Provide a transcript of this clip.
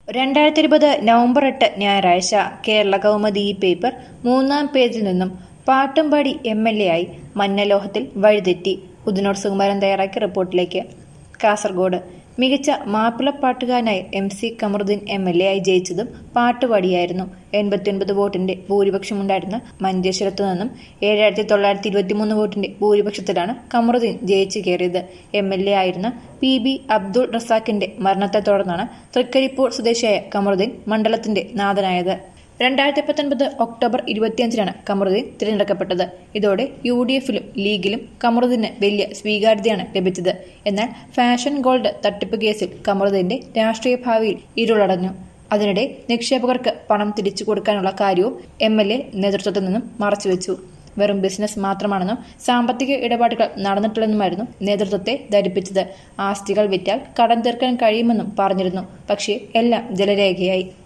രണ്ടായിരത്തി ഇരുപത് നവംബർ എട്ട് ഞായറാഴ്ച കേരള കൗമുദി ഈ പേപ്പർ മൂന്നാം പേജിൽ നിന്നും പാട്ടുംപാടി എം എൽ എ ആയി മഞ്ഞലോഹത്തിൽ വഴിതെറ്റി ഉദിനോട് സുകുമാരൻ തയ്യാറാക്കിയ റിപ്പോർട്ടിലേക്ക് കാസർഗോഡ് മികച്ച മാപ്പിളപ്പാട്ടുകാരനായി M C Kamaruddin M L A ആയി ജയിച്ചതും പാട്ടുപാടിയായിരുന്നു എൺപത്തിയൊൻപത് വോട്ടിന്റെ ഭൂരിപക്ഷമുണ്ടായിരുന്ന മഞ്ചേശ്വരത്തു നിന്നും ഏഴായിരത്തി തൊള്ളായിരത്തി ഇരുപത്തിമൂന്ന് വോട്ടിന്റെ ഭൂരിപക്ഷത്തിലാണ് കമറുദ്ദീൻ ജയിച്ചു കയറിയത് എം എൽ എ ആയിരുന്ന പി ബി അബ്ദുൾ റസാഖിന്റെ മരണത്തെ തുടർന്നാണ് തൃക്കരിപ്പൂർ സ്വദേശിയായ കമറുദ്ദീൻ മണ്ഡലത്തിന്റെ നാഥനായത് രണ്ടായിരത്തി പത്തൊൻപത് ഒക്ടോബർ ഇരുപത്തിയഞ്ചിനാണ് കമറുദ്ദീൻ തിരഞ്ഞെടുക്കപ്പെട്ടത് ഇതോടെ യു ഡി എഫിലും ലീഗിലും കമറുദ്ദീന് വലിയ സ്വീകാര്യതയാണ് ലഭിച്ചത് എന്നാൽ ഫാഷൻ ഗോൾഡ് തട്ടിപ്പ് കേസിൽ കമറുദ്ദീന്റെ രാഷ്ട്രീയ ഭാവിയിൽ ഇരുളടഞ്ഞു അതിനിടെ നിക്ഷേപകർക്ക് പണം തിരിച്ചു കൊടുക്കാനുള്ള കാര്യവും എം എൽ എ നേതൃത്വത്തിൽ നിന്നും മറച്ചുവെച്ചു വെറും ബിസിനസ് മാത്രമാണെന്നും സാമ്പത്തിക ഇടപാടുകൾ നടന്നിട്ടില്ലെന്നുമായിരുന്നു നേതൃത്വത്തെ ധരിപ്പിച്ചത് ആസ്തികൾ വിറ്റാൽ കടം തീർക്കാൻ കഴിയുമെന്നും പറഞ്ഞിരുന്നു പക്ഷേ എല്ലാം ജലരേഖയായി